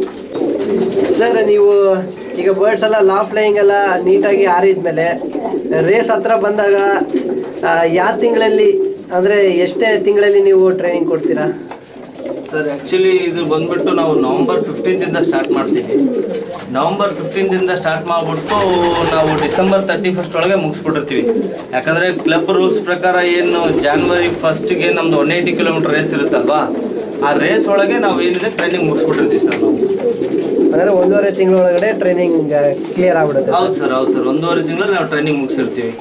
ಸರ್ ನೀವು ಈಗ ಬರ್ಡ್ಸ್ ಎಲ್ಲ ಲಾಫ್ ಫ್ಲೈಯಿಂಗ್ ಎಲ್ಲ ನೀಟಾಗಿ ಆರಿದ್ಮೇಲೆ ರೇಸ್ ಹತ್ರ ಬಂದಾಗ ಯಾವ ತಿಂಗಳಲ್ಲಿ ಅಂದರೆ ಎಷ್ಟೇ ತಿಂಗಳಲ್ಲಿ ನೀವು ಟ್ರೈನಿಂಗ್ ಕೊಡ್ತೀರಾ ಸರ್ ಆ್ಯಕ್ಚುಲಿ ಇದು ಬಂದ್ಬಿಟ್ಟು ನಾವು ನವಂಬರ್ ಫಿಫ್ಟೀನ್ದಿಂದ ಸ್ಟಾರ್ಟ್ ಮಾಡ್ತೀವಿ ನವಂಬರ್ ಫಿಫ್ಟೀನ್ದಿಂದ ಸ್ಟಾರ್ಟ್ ಮಾಡಿಬಿಟ್ಟು ನಾವು ಡಿಸೆಂಬರ್ ತರ್ಟಿ ಫಸ್ಟ್ ಒಳಗೆ ಮುಗಿಸ್ಬಿಟ್ಟಿರ್ತೀವಿ ಯಾಕಂದರೆ ಕ್ಲಬ್ ರೂಲ್ಸ್ ಪ್ರಕಾರ ಏನು ಜಾನ್ವರಿ ಫಸ್ಟ್ಗೆ ನಮ್ದು ಒನ್ ಏಯ್ಟಿ ಕಿಲೋಮೀಟರ್ ರೇಸ್ ಇರುತ್ತಲ್ವಾ ಆ ರೇಸ್ ಒಳಗೆ ನಾವು ಏನಿದೆ ಟ್ರೈನಿಂಗ್ ಮುಗಿಸ್ಬಿಟ್ಟಿರ್ತೀವಿ ಸರ್ ನಾವು ಅಂದರೆ ಒಂದೂವರೆ ತಿಂಗಳೊಳಗಡೆ ಟ್ರೈನಿಂಗ್ ಕ್ಲಿಯರ್ ಆಗ್ಬಿಡುತ್ತೆ ಹೌದು ಸರ್ ಹೌದು ಸರ್ ಒಂದೂವರೆ ತಿಂಗಳಲ್ಲಿ ನಾವು ಟ್ರೈನಿಂಗ್ ಮುಗಿಸಿರ್ತೀವಿ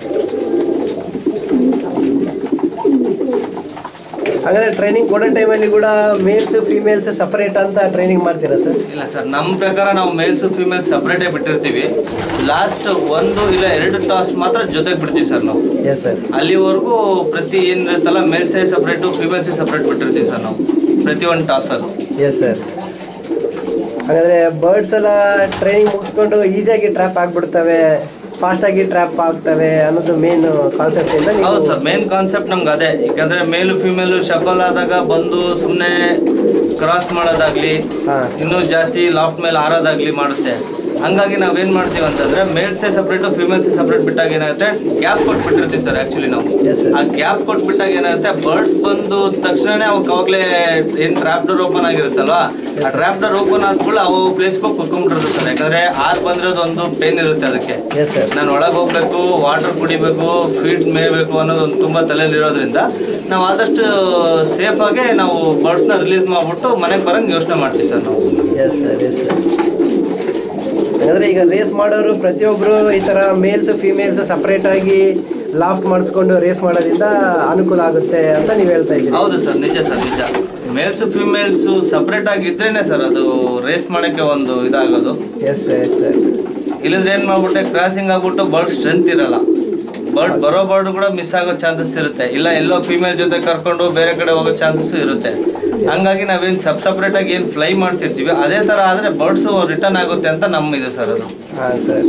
ಹಾಗಾದ್ರೆ ಟ್ರೈನಿಂಗ್ ಕೊಡೋ ಟೈಮಲ್ಲಿ ಕೂಡ ಮೇಲ್ಸ್ ಫೀಮೇಲ್ಸ್ ಸಪರೇಟ್ ಅಂತ ಟ್ರೈನಿಂಗ್ ಮಾಡ್ತೀರಾ ಸರ್ ಇಲ್ಲ ಸರ್ ನಮ್ಮ ಪ್ರಕಾರ ನಾವು ಮೇಲ್ಸು ಫಿಮೇಲ್ಸ್ ಸಪ್ರೇಟೇ ಬಿಟ್ಟಿರ್ತೀವಿ ಲಾಸ್ಟ್ ಒಂದು ಇಲ್ಲ ಎರಡು ಟಾಸ್ ಮಾತ್ರ ಜೊತೆಗೆ ಬಿಡ್ತೀವಿ ಸರ್ ನಾವು ಎಸ್ ಸರ್ ಅಲ್ಲಿವರೆಗೂ ಪ್ರತಿ ಏನಿರುತ್ತಲ್ಲ ಮೇಲ್ಸೇ ಸಪ್ರೇಟು ಫಿಮೇಲ್ಸೇ ಸಪ್ರೇಟ್ ಬಿಟ್ಟಿರ್ತೀವಿ ಸರ್ ನಾವು ಪ್ರತಿಯೊಂದು ಟಾಸಲ್ಲಿ ಎಸ್ ಸರ್ ಹಾಗಾದರೆ ಬರ್ಡ್ಸ್ ಎಲ್ಲ ಟ್ರೈನಿಂಗ್ ಮುಗಿಸ್ಕೊಂಡು ಈಸಿಯಾಗಿ ಟ್ರ್ಯಾಪ್ ಆಗಿಬಿಡ್ತವೆ ಫಾಸ್ಟಾಗಿ ಟ್ರ್ಯಾಪ್ ಆಗ್ತವೆ ಅನ್ನೋದು ಮೇನ್ ಕಾನ್ಸೆಪ್ಟ್ ಇಂದ ನೀವು ಹೌದು ಸರ್ ಮೇನ್ ಕಾನ್ಸೆಪ್ಟ್ ನಮ್ಗೆ ಅದೇ ಯಾಕಂದ್ರೆ ಮೇಲು ಫಿಮೇಲು ಶಫಲ್ ಆದಾಗ ಬಂದು ಸುಮ್ಮನೆ ಕ್ರಾಸ್ ಮಾಡೋದಾಗ್ಲಿ ಹಾ. ಇನ್ನೂ ಜಾಸ್ತಿ ಲಾಫ್ಟ್ ಮೇಲೆ ಹಾರೋದಾಗ್ಲಿ ಮಾಡುತ್ತೆ ಹಂಗಾಗಿ ನಾವೇನ್ ಮಾಡ್ತೀವಿ ಅಂತಂದ್ರೆ ಮೇಲ್ಸೇ ಸಪ್ರೇಟು ಫಿಮೇಲ್ಸೇ ಸಪ್ರೇಟ್ ಬಿಟ್ಟಾಗ ಏನಾಗುತ್ತೆ ಗ್ಯಾಪ್ ಕೊಟ್ಬಿಟ್ಟಿರ್ತೀವಿ ಸರ್ ಆಕ್ಚುಲಿ ನಾವು Yes, sir. ಆ ಗ್ಯಾಪ್ ಕೊಟ್ಬಿಟ್ಟಾಗ ಏನಾಗುತ್ತೆ ಬರ್ಡ್ಸ್ ಬಂದು ತಕ್ಷಣನೇ ಅವಕ್ಕೆ ಅವಾಗಲೇ ಏನ್ ಟ್ರಾಪ್ ಡೋರ್ ಓಪನ್ ಆಗಿರುತ್ತಲ್ವಾ ಆ ಟ್ರಾಪ್ ಡೋರ್ ಓಪನ್ ಆದ್ಮೇಲೆ ಅವು ಪ್ಲೇಸ್ಗೆ ಹೋಗಿ ಕುತ್ಕೊಂಡ್ಬಿಟ್ಟಿರುತ್ತೆ ಸರ್ ಯಾಕಂದ್ರೆ ಆರ್ ಬಂದಿರೋದು ಒಂದು ಪೇನ್ ಇರುತ್ತೆ ಅದಕ್ಕೆ ಎಸ್ ಸರ್ ನಾನು ಒಳಗೆ ಹೋಗ್ಬೇಕು ವಾಟರ್ ಕುಡಿಬೇಕು ಫೀಡ್ ಮೇಯಬೇಕು ಅನ್ನೋದು ಒಂದು ತುಂಬ ತಲೆಯಲ್ಲಿ ಇರೋದ್ರಿಂದ ನಾವು ಆದಷ್ಟು ಸೇಫಾಗೆ ನಾವು ಬರ್ಡ್ಸ್ನ ರಿಲೀಸ್ ಮಾಡಿಬಿಟ್ಟು ಮನೆಗೆ ಬರಂಗೆ ಯೋಚನೆ ಮಾಡ್ತೀವಿ ಸರ್ ನಾವು ಎಸ್ ಸರ್ ಎಸ್ ಸರ್ ಹಾಗಾದ್ರೆ ಈಗ ರೇಸ್ ಮಾಡೋರು ಪ್ರತಿಯೊಬ್ಬರು ಈ ಥರ ಮೇಲ್ಸ್ ಫಿಮೇಲ್ಸ್ ಸಪ್ರೇಟಾಗಿ ಲಾಫ್ಟ್ ಮಾಡಿಸ್ಕೊಂಡು ರೇಸ್ ಮಾಡೋದ್ರಿಂದ ಅನುಕೂಲ ಆಗುತ್ತೆ ಅಂತ ನೀವು ಹೇಳ್ತಾ ಇದ್ದೀರಿ ಹೌದು ಸರ್ ನಿಜ ಸರ್ ನಿಜ ಮೇಲ್ಸು ಫಿಮೇಲ್ಸು ಸಪ್ರೇಟ್ ಆಗಿ ಇದ್ರೇನೆ ಸರ್ ಅದು ರೇಸ್ ಮಾಡೋಕ್ಕೆ ಒಂದು ಇದಾಗೋದು ಎಸ್ ಎಸ್ ಸರ್ ಇಲ್ಲಂದ್ರೆ ಏನು ಮಾಡ್ಬಿಟ್ಟೆ ಕ್ರಾಸಿಂಗ್ ಆಗ್ಬಿಟ್ಟು ಬರ್ಡ್ ಸ್ಟ್ರೆಂತ್ ಇರಲ್ಲ ಬರ್ಡ್ ಬರೋ ಬರ್ಡ್ ಕೂಡ ಮಿಸ್ ಆಗೋ ಚಾನ್ಸಸ್ ಇರುತ್ತೆ ಇಲ್ಲ ಎಲ್ಲೋ ಫಿಮೇಲ್ ಜೊತೆ ಕರ್ಕೊಂಡು ಬೇರೆ ಕಡೆ ಹೋಗೋ ಚಾನ್ಸಸ್ ಇರುತ್ತೆ ಹಂಗಾಗಿ ನಾವೇನು ಸಬ್ ಸಪ್ರೇಟ್ ಆಗಿ ಏನು ಫ್ಲೈ ಮಾಡ್ತಿರ್ತೀವಿ ಅದೇ ಥರ ಆದರೆ ಬರ್ಡ್ಸು ರಿಟರ್ನ್ ಆಗುತ್ತೆ ಅಂತ ನಮ್ಮ ಇದು ಸರ್ ಅದು ಹಾಂ ಸರ್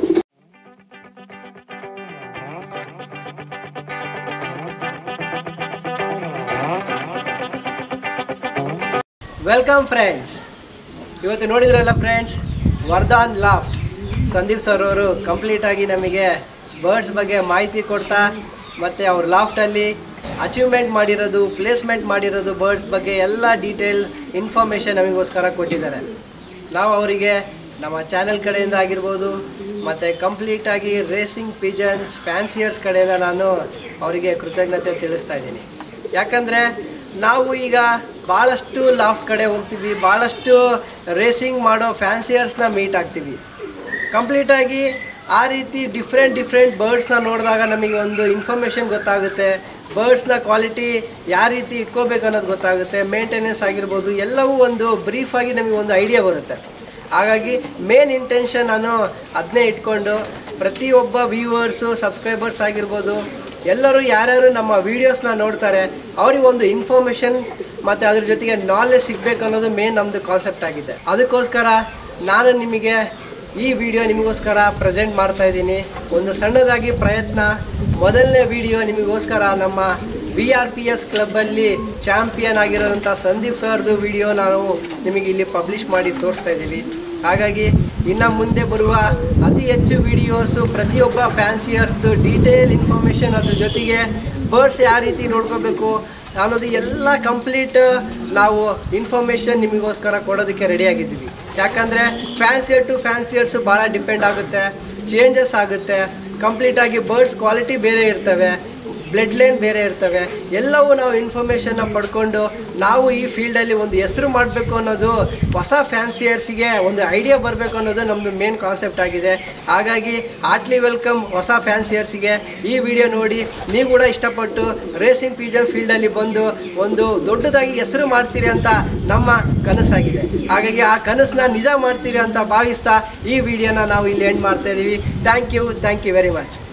ವೆಲ್ಕಮ್ ಫ್ರೆಂಡ್ಸ್ ಇವತ್ತು ನೋಡಿದ್ರಲ್ಲ friends Vardhan loft Sandeep sir ಅವರು ಕಂಪ್ಲೀಟಾಗಿ ನಮಗೆ ಬರ್ಡ್ಸ್ ಬಗ್ಗೆ ಮಾಹಿತಿ ಕೊಡ್ತಾ ಮತ್ತು ಅವ್ರ ಲಾಫ್ಟಲ್ಲಿ ಅಚೀವ್ಮೆಂಟ್ ಮಾಡಿರೋದು ಪ್ಲೇಸ್ಮೆಂಟ್ ಮಾಡಿರೋದು ಬರ್ಡ್ಸ್ ಬಗ್ಗೆ ಎಲ್ಲ ಡೀಟೇಲ್ ಇನ್ಫಾರ್ಮೇಷನ್ ನಮಗೋಸ್ಕರ ಕೊಟ್ಟಿದ್ದಾರೆ ನಾವು ಅವರಿಗೆ ನಮ್ಮ ಚಾನೆಲ್ ಕಡೆಯಿಂದ ಆಗಿರ್ಬೋದು ಮತ್ತು ಕಂಪ್ಲೀಟಾಗಿ ರೇಸಿಂಗ್ ಪಿಜನ್ಸ್ ಫ್ಯಾನ್ಸಿಯರ್ಸ್ ಕಡೆಯಿಂದ ನಾನು ಅವರಿಗೆ ಕೃತಜ್ಞತೆ ತಿಳಿಸ್ತಾ ಇದ್ದೀನಿ ಯಾಕಂದರೆ ನಾವು ಈಗ ಭಾಳಷ್ಟು ಲಾಫ್ಟ್ ಕಡೆ ಹೋಗ್ತೀವಿ ಭಾಳಷ್ಟು ರೇಸಿಂಗ್ ಮಾಡೋ ಫ್ಯಾನ್ಸಿಯರ್ಸ್ನ ಮೀಟ್ ಆಗ್ತೀವಿ ಕಂಪ್ಲೀಟಾಗಿ ಆ ರೀತಿ ಡಿಫ್ರೆಂಟ್ ಡಿಫ್ರೆಂಟ್ ಬರ್ಡ್ಸ್ನ ನೋಡಿದಾಗ ನಮಗೆ ಒಂದು ಇನ್ಫಾರ್ಮೇಷನ್ ಗೊತ್ತಾಗುತ್ತೆ ಬರ್ಡ್ಸ್ನ ಕ್ವಾಲಿಟಿ ಯಾವ ರೀತಿ ಇಟ್ಕೋಬೇಕು ಅನ್ನೋದು ಗೊತ್ತಾಗುತ್ತೆ ಮೇಂಟೆನೆನ್ಸ್ ಆಗಿರ್ಬೋದು ಎಲ್ಲವೂ ಒಂದು ಬ್ರೀಫಾಗಿ ನಮಗೆ ಒಂದು ಐಡಿಯಾ ಬರುತ್ತೆ ಹಾಗಾಗಿ ಮೇನ್ ಇಂಟೆನ್ಷನ್ ನಾನು ಅದನ್ನೇ ಇಟ್ಕೊಂಡು ಪ್ರತಿಯೊಬ್ಬ ವ್ಯೂವರ್ಸು ಸಬ್ಸ್ಕ್ರೈಬರ್ಸ್ ಆಗಿರ್ಬೋದು ಎಲ್ಲರೂ ಯಾರ್ಯಾರು ನಮ್ಮ ವೀಡಿಯೋಸ್ನ ನೋಡ್ತಾರೆ ಅವ್ರಿಗೆ ಒಂದು ಇನ್ಫಾರ್ಮೇಷನ್ ಮತ್ತು ಅದ್ರ ಜೊತೆಗೆ ನಾಲೆಜ್ ಸಿಗಬೇಕು ಅನ್ನೋದು ಮೇನ್ ನಮ್ಮದು ಕಾನ್ಸೆಪ್ಟ್ ಆಗಿದೆ ಅದಕ್ಕೋಸ್ಕರ ನಾನು ನಿಮಗೆ ಈ ವಿಡಿಯೋ ನಿಮಗೋಸ್ಕರ ಪ್ರೆಸೆಂಟ್ ಮಾಡ್ತಾ ಇದ್ದೀನಿ ಒಂದು ಸಣ್ಣದಾಗಿ ಪ್ರಯತ್ನ ಮೊದಲನೇ ವಿಡಿಯೋ ನಿಮಗೋಸ್ಕರ ನಮ್ಮ ವಿ ಆರ್ ಪಿ ಎಸ್ ಕ್ಲಬ್ಬಲ್ಲಿ ಚಾಂಪಿಯನ್ ಆಗಿರೋಂಥ ಸಂದೀಪ್ ಸರ್ದು ವಿಡಿಯೋ ನಾವು ನಿಮಗೆ ಇಲ್ಲಿ ಪಬ್ಲಿಷ್ ಮಾಡಿ ತೋರಿಸ್ತಾ ಇದ್ದೀವಿ ಹಾಗಾಗಿ ಇನ್ನು ಮುಂದೆ ಬರುವ ಅತಿ ಹೆಚ್ಚು ವಿಡಿಯೋಸು ಪ್ರತಿಯೊಬ್ಬ ಫ್ಯಾನ್ಸಿಯರ್ಸ್ದು ಡೀಟೇಲ್ ಇನ್ಫಾರ್ಮೇಷನ್ ಅದ್ರ ಜೊತೆಗೆ ಬರ್ಡ್ಸ್ ಯಾವ ರೀತಿ ನೋಡ್ಕೋಬೇಕು ಅನ್ನೋದು ಎಲ್ಲ ಕಂಪ್ಲೀಟ್ ನಾವು ಇನ್ಫಾರ್ಮೇಷನ್ ನಿಮಗೋಸ್ಕರ ಕೊಡೋದಕ್ಕೆ ರೆಡಿಯಾಗಿದ್ದೀವಿ ಯಾಕಂದರೆ ಫ್ಯಾನ್ಸಿಯರ್ ಟು ಫ್ಯಾನ್ಸಿಯರ್ಸು ಭಾಳ ಡಿಪೆಂಡ್ ಆಗುತ್ತೆ ಚೇಂಜಸ್ ಆಗುತ್ತೆ ಕಂಪ್ಲೀಟಾಗಿ ಬರ್ಡ್ಸ್ ಕ್ವಾಲಿಟಿ ಬೇರೆ ಇರ್ತವೆ ಬ್ಲಡ್ ಲೈನ್ ಬೇರೆ ಇರ್ತವೆ ಎಲ್ಲವೂ ನಾವು ಇನ್ಫಾರ್ಮೇಷನ್ನ ಪಡ್ಕೊಂಡು ನಾವು ಈ ಫೀಲ್ಡಲ್ಲಿ ಒಂದು ಹೆಸರು ಮಾಡಬೇಕು ಅನ್ನೋದು ಹೊಸ ಫ್ಯಾನ್ಸಿಯರ್ಸಿಗೆ ಒಂದು ಐಡಿಯಾ ಬರಬೇಕು ಅನ್ನೋದು ನಮ್ಮದು ಮೇನ್ ಕಾನ್ಸೆಪ್ಟ್ ಆಗಿದೆ ಹಾಗಾಗಿ ಹಾರ್ಟ್ಲಿ ವೆಲ್ಕಮ್ ಹೊಸ ಫ್ಯಾನ್ಸಿಯರ್ಸಿಗೆ ಈ ವಿಡಿಯೋ ನೋಡಿ ನೀವು ಕೂಡ ಇಷ್ಟಪಟ್ಟು ರೇಸಿಂಗ್ ಪೀಜನ್ ಫೀಲ್ಡಲ್ಲಿ ಬಂದು ಒಂದು ದೊಡ್ಡದಾಗಿ ಹೆಸರು ಮಾಡ್ತೀರಿ ಅಂತ ನಮ್ಮ ಕನಸಾಗಿದೆ ಹಾಗಾಗಿ ಆ ಕನಸನ್ನ ನಿಜ ಮಾಡ್ತೀರಿ ಅಂತ ಭಾವಿಸ್ತಾ ಈ ವಿಡಿಯೋನ ನಾವು ಇಲ್ಲಿ ಎಂಡ್ ಮಾಡ್ತಾ ಇದ್ದೀವಿ thank you thank you very much